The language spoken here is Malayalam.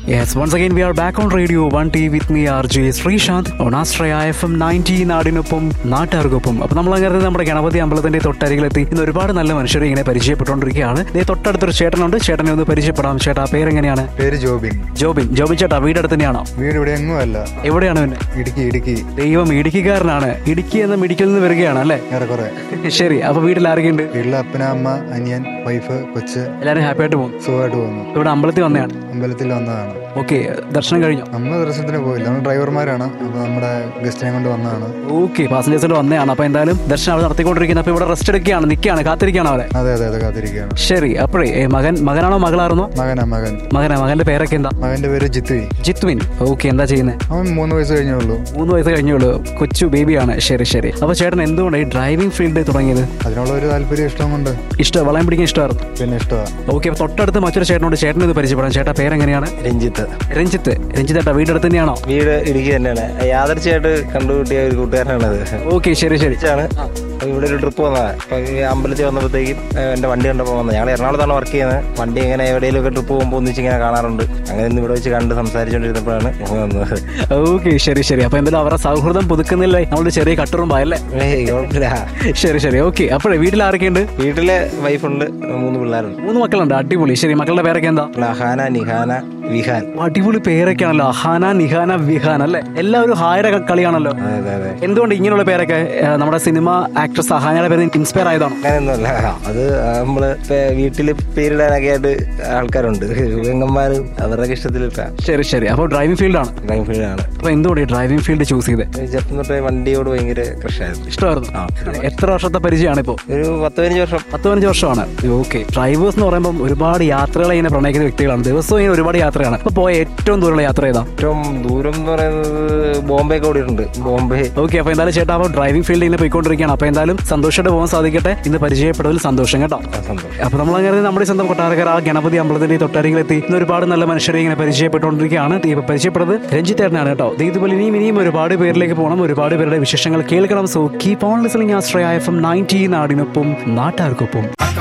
Yes, once again we are back on Radio 1T with me RJ Sreesanth on Astraya FM 90 നാടിനൊപ്പം നാട്ടുകാർക്കൊപ്പം അപ്പൊ നമ്മൾ അങ്ങനെ നമ്മുടെ ഗണപതി അമ്പലത്തിന്റെ തൊട്ടരികിലെത്തി ഇന്ന് ഒരുപാട് നല്ല മനുഷ്യരെ ഇങ്ങനെ പരിചയപ്പെട്ടുകൊണ്ടിരിക്കുകയാണ് ദേ തൊട്ടടുത്തൊരു ചേട്ടനുണ്ട് ചേട്ടനെ ഒന്ന് പരിചയപ്പെടാം ചേട്ടാ പേരെങ്ങനെയാണ് പേര് ജോബിൻ ജോബിൻ ജോബിൻ ചേട്ടാ വീടടുത്ത് തന്നെയാണോ വീട് ഇവിടെ എങ്ങും അല്ല എവിടെയാണ് പിന്നെ ഇടുക്കി ഇടുക്കി ദൈവം ഇടുക്കിക്കാരനാണ് ഇടുക്കി എന്ന മെഡിക്കലിൽ നിന്ന് വരികയാണ് അല്ലേ ഏറെക്കുറെ ശരി അപ്പൊ വീട്ടിൽ ആരൊക്കെയുണ്ട് വീട്ടിലെ അപ്പന അമ്മ അനിയൻ വൈഫ് കൊച്ച് എല്ലാവരും ഹാപ്പി ആയിട്ട് പോകും സുഖമായിട്ട് പോകുന്നു ഇവിടെ അമ്പലത്തിൽ വന്നതാണ് അമ്പലത്തിൽ വന്നതാണ് ഓക്കെ ദർശനം കഴിഞ്ഞു നമ്മൾ ദർശനത്തിന് പോയില്ല നമ്മൾ ഡ്രൈവർമാരാണ് അപ്പൊ നമ്മുടെ ഗസ്റ്റിനെ കൊണ്ട് വന്നതാണ് ഓക്കെ പാസഞ്ചേഴ്സിന്റെ വന്നതാണ് അപ്പൊ എന്തായാലും ദർശനം അവിടെ നടത്തിക്കൊണ്ടിരിക്കുന്നത് അപ്പൊ ഇവിടെ റെസ്റ്റ് എടുക്കുകയാണ് നിൽക്കുകയാണ് കാത്തിരിക്കുകയാണ് അവരെ അതെ അതെ അതെ കാത്തിരിക്കുകയാണ് ശരി അപ്പോഴേ ഏ, മകൻ മകനാണോ മകളായിരുന്നോ മകനാ മകൻ മകനാ മകന്റെ പേരൊക്കെ എന്താ മകന്റെ പേര് ജിത്വി ജിത്വിൻ ഓക്കെ എന്താ ചെയ്യുന്നത് അവൻ മൂന്ന് വയസ്സ് കഴിഞ്ഞേ ഉള്ളൂ മൂന്ന് വയസ്സ് കഴിഞ്ഞുള്ളൂ കൊച്ചു ബേബിയാണ് ശരി ശരി അപ്പൊ ചേട്ടൻ എന്തുകൊണ്ട് ഈ ഡ്രൈവിംഗ് ഫീൽഡ് തുടങ്ങിയത് അതിനുള്ള ഒരു താല്പര്യം ഇഷ്ടം കൊണ്ട് ഇഷ്ടം വളയം പിടിക്കാൻ ഇഷ്ടമായിരുന്നു പിന്നെ ഇഷ്ടമാണ് ഓക്കെ അപ്പൊ തൊട്ടടുത്ത് മറ്റൊരു ചേട്ടനോട് ചേട്ടനെ ഇത് പരിചയപ്പെടാം ചേട്ടാ പേരെങ്ങനെയാണ് രഞ്ജിത്ത് രഞ്ജിത്ത് രഞ്ജിത്ത് ഏട്ടാ വീടടുത്ത് തന്നെയാണോ വീട് ഇടുക്കി തന്നെയാണ് യാദർച്ചയായിട്ട് കണ്ടുകൂട്ടിയ ഒരു കൂട്ടുകാരനാണത് ഓക്കെ ശരി ശരി ാണ് ഇവിടെ ഒരു ട്രിപ്പ് വന്നതാണ് അപ്പൊ ഈ അമ്പലത്തിൽ വന്നപ്പോഴത്തേക്കും ഏഹ്, എന്റെ വണ്ടി കണ്ടപ്പോൾ വന്നത് ഞങ്ങൾ എറണാകുളത്താണ് വർക്ക് ചെയ്യുന്നത് വണ്ടി ഇങ്ങനെ എവിടെയെങ്കിലും ഒക്കെ ട്രിപ്പ് പോകുമ്പോൾ ഒന്നിച്ച് ഇങ്ങനെ കാണാറുണ്ട് അങ്ങനെ ഇന്ന് ഇവിടെ വെച്ച് കണ്ട് സംസാരിച്ചുകൊണ്ടിരുന്നപ്പോഴാണ് ഞങ്ങൾ വന്നത് ഓക്കെ ശരി ശരി അപ്പൊ എന്തായാലും അവരുടെ സൗഹൃദം പുതുക്കുന്നില്ലേ നമ്മളൊരു ചെറിയ കട്ടുറുമ്പായല്ലേ ഏയ് കുഴപ്പമില്ല ശരി ശരി ഓക്കെ അപ്പോഴേ വീട്ടിൽ ആരൊക്കെയുണ്ട് വീട്ടിലെ വൈഫുണ്ട് മൂന്ന് പിള്ളേരുണ്ട് മൂന്ന് മക്കളുണ്ട് അടിപൊളി ശരി മക്കളുടെ പേരൊക്കെ എന്താ നഹാന നിഹാന വിഹാൻ അടിപൊളി പേരൊക്കെയാണല്ലോ അഹാന നിഹാന വിഹാൻ അല്ലേ എല്ലാവരും ഹായുടെ ക- കളിയാണല്ലോ അതെ അതെ അതെ എന്തുകൊണ്ട് ഇങ്ങനെയുള്ള പേരൊക്കെ ഏ, നമ്മുടെ സിനിമ ആക്ട്രസ് അഹാനയുടെ പേര് ഇൻസ്പയർ ആയതാണോ അങ്ങനെയൊന്നുമല്ല അത് നമ്മള് ഇപ്പൊ വീട്ടില് പേരിടാനൊക്കെ ആയിട്ട് ആൾക്കാരുണ്ട് പെങ്ങന്മാര് അവരുടെ ഇഷ്ടത്തിലിട്ടാ ശരി ശരി അപ്പോൾ ഡ്രൈവിംഗ് ഫീൽഡാണ് ഡ്രൈവിംഗ് ഫീൽഡാണ് അപ്പൊ എന്തുകൊണ്ട് ഈ ഡ്രൈവിംഗ് ഫീൽഡ് ചൂസ് ചെയ്തത് ചെറുപ്പം തൊട്ടേ വണ്ടിയോട് ഭയങ്കര ക്രഷായിരുന്നു ഇഷ്ടമായിരുന്നു ആ. എത്ര വർഷത്തെ പരിചയമാണ് ഇപ്പോൾ ഒരു പത്ത് പതിനഞ്ച് വർഷം പത്ത് പതിനഞ്ച് വർഷമാണ് ഓക്കെ ഡ്രൈവേഴ്സ് എന്ന് പറയുമ്പോൾ ഒരുപാട് യാത്രകളെ ഇങ്ങനെ പ്രണയിക്കുന്ന വ്യക്തികളാണ് ദിവസവും ഇങ്ങനെ ഒരുപാട് യാത്രയാണ് അപ്പൊ പോയ ഏറ്റവും ദൂരമുള്ള യാത്ര ഏതാ ഏറ്റവും ദൂരം എന്ന് പറയുന്നത് ബോംബെ ഒക്കെ ഓടിയിട്ടുണ്ട് ബോംബെ ഓക്കെ അപ്പൊ എന്തായാലും ചേട്ടാ അപ്പോൾ ഡ്രൈവിംഗ് ഫീൽഡിൽ ഇങ്ങനെ പോയിക്കൊണ്ടിരിക്കുകയാണ് അപ്പൊ എന്തായാലും സന്തോഷമായിട്ട് പോകാൻ സാധിക്കട്ടെ ഇന്ന് പരിചയപ്പെട്ടതിൽ സന്തോഷം കേട്ടോ സന്തോഷം അപ്പൊ നമ്മൾ അങ്ങനെ നമ്മുടെ സ്വന്തം കൊട്ടാരക്കര ആ ഗണപതി അമ്പലത്തിന്റെ തൊട്ടരികിലെത്തി ഇന്ന് ഒരുപാട് നല്ല മനുഷ്യരെ ഇങ്ങനെ പരിചയപ്പെട്ടുകൊണ്ടിരിക്കുകയാണ് ദീപ പരിചയപ്പെട്ടത് രഞ്ജിത്തേട്ടനാണ് കേട്ടോ ദേ ഇതുപോലെ ഇനിയും ഇനിയും ഒരുപാട് പേരിലേക്ക് പോകണം ഒരുപാട് പേരുടെ വിശേഷങ്ങൾ കേൾക്കണം so keep on listening Ashraya F M ninety നാടിനൊപ്പം നാട്ടാർക്കൊപ്പം